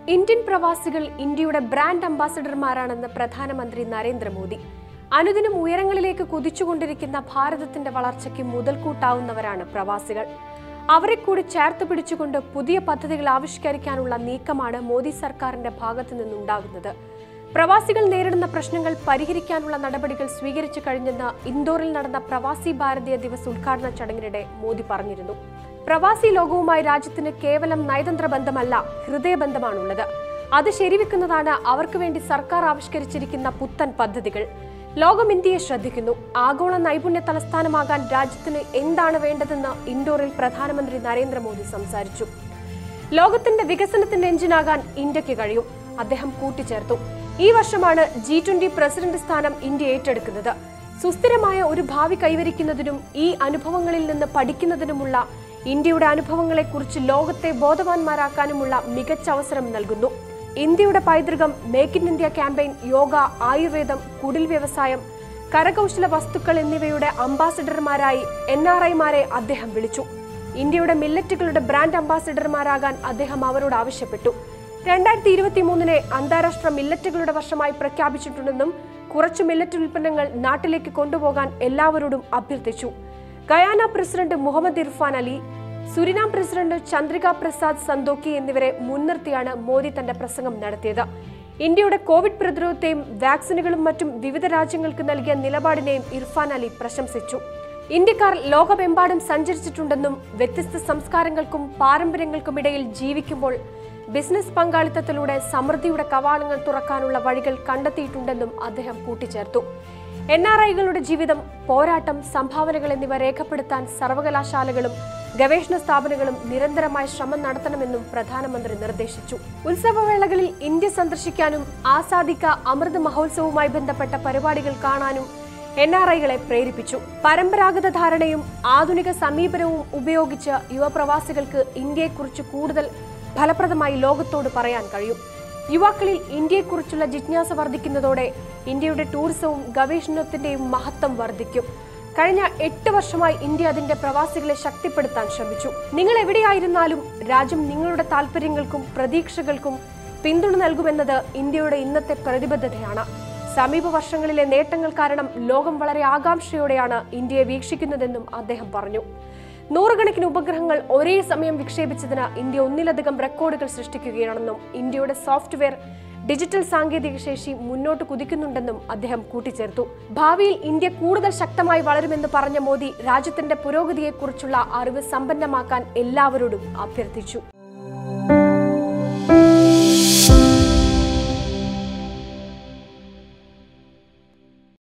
Indian പ്രവാസികൾ ഇന്ത്യയുടെ brand അംബാസഡർമാരാണെന്ന് പ്രധാനമന്ത്രി നരേന്ദ്രമോദി അനുദിനം ഉയരങ്ങളിലേക്ക് കുതിച്ചുകൊണ്ടിരിക്കുന്ന ഭാരതത്തിന്റെ വളർച്ചയ്ക്ക് മുതൽക്കൂട്ടാവുന്നവരാണ് പ്രവാസികൾ അവരെ കൂടി ചേർത്ത് പിടിച്ചുകൊണ്ട് പുതിയ പദ്ധതികൾ ആവിഷ്കരിക്കാനുള്ള നീക്കമാണ് മോദി സർക്കാരിന്റെ ഭാഗത്തു നിന്നുണ്ടാകുന്നത് പ്രവാസികൾ നേരിടുന്ന പ്രശ്നങ്ങൾ പരിഹരിക്കാനുള്ള നടപടികൾ സ്വീകരിച്ചു കഴിഞ്ഞെന്ന് ഇൻഡോറിൽ നടന്ന പ്രവാസി ഭാരതീയ ദിവസ് ഉദ്ഘാടന ചടങ്ങിനിടെ മോദി പറഞ്ഞിരുന്നു പ്രവാസി ലോകവുമായി രാജ്യത്തിന് കേവലം നയതന്ത്ര ബന്ധമല്ല ഹൃദയബന്ധമാണുള്ളത് അത് ശരിവെക്കുന്നതാണ് അവർക്ക് വേണ്ടി സർക്കാർ ആവിഷ്കരിച്ചിരിക്കുന്ന പുത്തൻ പദ്ധതികൾ ലോകം ഇന്ത്യയെ ശ്രദ്ധിക്കുന്നു ആഗോള നൈപുണ്യ തലസ്ഥാനമാകാൻ രാജ്യത്തിന് എന്താണ് വേണ്ടതെന്ന് ഇൻഡോറിൽ പ്രധാനമന്ത്രി നരേന്ദ്രമോദി സംസാരിച്ചു ലോകത്തിന്റെ വികസനത്തിന്റെ എഞ്ചിനാകാൻ ഇന്ത്യക്ക് കഴിയും അദ്ദേഹം കൂട്ടിച്ചേർത്തു ഈ വർഷമാണ് ജി ട്വന്റി പ്രസിഡന്റ് സ്ഥാനം ഇന്ത്യ ഏറ്റെടുക്കുന്നത് സുസ്ഥിരമായ ഒരു ഭാവി കൈവരിക്കുന്നതിനും ഈ അനുഭവങ്ങളിൽ നിന്ന് പഠിക്കുന്നതിനുമുള്ള ഇന്ത്യയുടെ അനുഭവങ്ങളെക്കുറിച്ച് ലോകത്തെ ബോധവാന്മാരാക്കാനുമുള്ള മികച്ച അവസരം നൽകുന്നു ഇന്ത്യയുടെ പൈതൃകം make in India campaign yoga ആയുർവേദം കുടിൽ വ്യവസായം കരകൗശല വസ്തുക്കൾ എന്നിവയുടെ അംബാസിഡർമാരായി എൻ ആർ ഐമാരെ അദ്ദേഹം വിളിച്ചു ഇന്ത്യയുടെ മില്ലറ്റുകളുടെ ബ്രാൻഡ് അംബാസിഡർമാരാകാൻ അദ്ദേഹം അവരോട് ആവശ്യപ്പെട്ടു രണ്ടായിരത്തി ഇരുപത്തി മൂന്നിനെ അന്താരാഷ്ട്ര മില്ലറ്റുകളുടെ വർഷമായി പ്രഖ്യാപിച്ചിട്ടുണ്ടെന്നും കുറച്ച് മില്ലറ്റ് ഉൽപ്പന്നങ്ങൾ നാട്ടിലേക്ക് കൊണ്ടുപോകാൻ എല്ലാവരോടും അഭ്യർത്ഥിച്ചു Guyana president Muhammad Irfan Ali Suriname president Chandrika Prasad Santokhi എന്നിവരെ മുൻനിർത്തിയാണ് മോദി തന്റെ പ്രസംഗം നടത്തിയത് ഇന്ത്യയുടെ കോവിഡ് പ്രതിരോധത്തെയും വാക്സിനുകളും മറ്റും വിവിധ രാജ്യങ്ങൾക്ക് നൽകിയ നിലപാടിനെയും ഇർഫാൻ അലി പ്രശംസിച്ചു ഇന്ത്യക്കാർ ലോകമെമ്പാടും സഞ്ചരിച്ചിട്ടുണ്ടെന്നും വ്യത്യസ്ത സംസ്കാരങ്ങൾക്കും പാരമ്പര്യങ്ങൾക്കുമിടയിൽ ജീവിക്കുമ്പോൾ ബിസിനസ് പങ്കാളിത്തത്തിലൂടെ സമൃദ്ധിയുടെ കവാടങ്ങൾ തുറക്കാനുള്ള വഴികൾ കണ്ടെത്തിയിട്ടുണ്ടെന്നും അദ്ദേഹം കൂട്ടിച്ചേർത്തു എൻ ആർ ഐകളുടെ ജീവിതം പോരാട്ടം സംഭാവനകൾ എന്നിവ രേഖപ്പെടുത്താൻ സർവകലാശാലകളും ഗവേഷണ സ്ഥാപനങ്ങളും നിരന്തരമായ ശ്രമം നടത്തണമെന്നും പ്രധാനമന്ത്രി നിർദ്ദേശിച്ചു ഉത്സവവേളകളിൽ ഇന്ത്യ സന്ദർശിക്കാനും ആസാദിക്ക അമൃത് മഹോത്സവവുമായി ബന്ധപ്പെട്ട പരിപാടികൾ കാണാനും എൻ ആർ ഐകളെ പ്രേരിപ്പിച്ചു പരമ്പരാഗത ധാരണയും ആധുനിക സമീപനവും ഉപയോഗിച്ച് യുവപ്രവാസികൾക്ക് ഇന്ത്യയെക്കുറിച്ച് കൂടുതൽ ഫലപ്രദമായി ലോകത്തോട് പറയാൻ കഴിയും യുവാക്കളിൽ ഇന്ത്യയെക്കുറിച്ചുള്ള ജിജ്ഞാസ വർദ്ധിക്കുന്നതോടെ ഇന്ത്യയുടെ ടൂറിസവും ഗവേഷണത്തിന്റെയും മഹത്വം വർദ്ധിക്കും കഴിഞ്ഞ എട്ട് വർഷമായി ഇന്ത്യ അതിന്റെ പ്രവാസികളെ ശക്തിപ്പെടുത്താൻ ശ്രമിച്ചു നിങ്ങൾ എവിടെയായിരുന്നാലും രാജ്യം നിങ്ങളുടെ താല്പര്യങ്ങൾക്കും പ്രതീക്ഷകൾക്കും പിന്തുണ നൽകുമെന്നത് ഇന്ത്യയുടെ ഇന്നത്തെ പ്രതിബദ്ധതയാണ് സമീപ വർഷങ്ങളിലെ നേട്ടങ്ങൾ കാരണം ലോകം വളരെ ആകാംക്ഷയോടെയാണ് ഇന്ത്യയെ വീക്ഷിക്കുന്നതെന്നും അദ്ദേഹം പറഞ്ഞു നൂറുകണക്കിന് ഉപഗ്രഹങ്ങൾ ഒരേ സമയം വിക്ഷേപിച്ചതിന് ഇന്ത്യ ഒന്നിലധികം റെക്കോർഡുകൾ സൃഷ്ടിക്കുകയാണെന്നും ഇന്ത്യയുടെ സോഫ്റ്റ്വെയർ ഡിജിറ്റൽ സാങ്കേതിക ശേഷി മുന്നോട്ട് കുതിക്കുന്നുണ്ടെന്നും അദ്ദേഹം കൂട്ടിച്ചേർത്തു ഭാവിയിൽ ഇന്ത്യ കൂടുതൽ ശക്തമായി വളരുമെന്ന് പറഞ്ഞ മോദി രാജ്യത്തിന്റെ പുരോഗതിയെക്കുറിച്ചുള്ള അറിവ് സമ്പന്നമാക്കാൻ എല്ലാവരോടും അഭ്യർത്ഥിച്ചു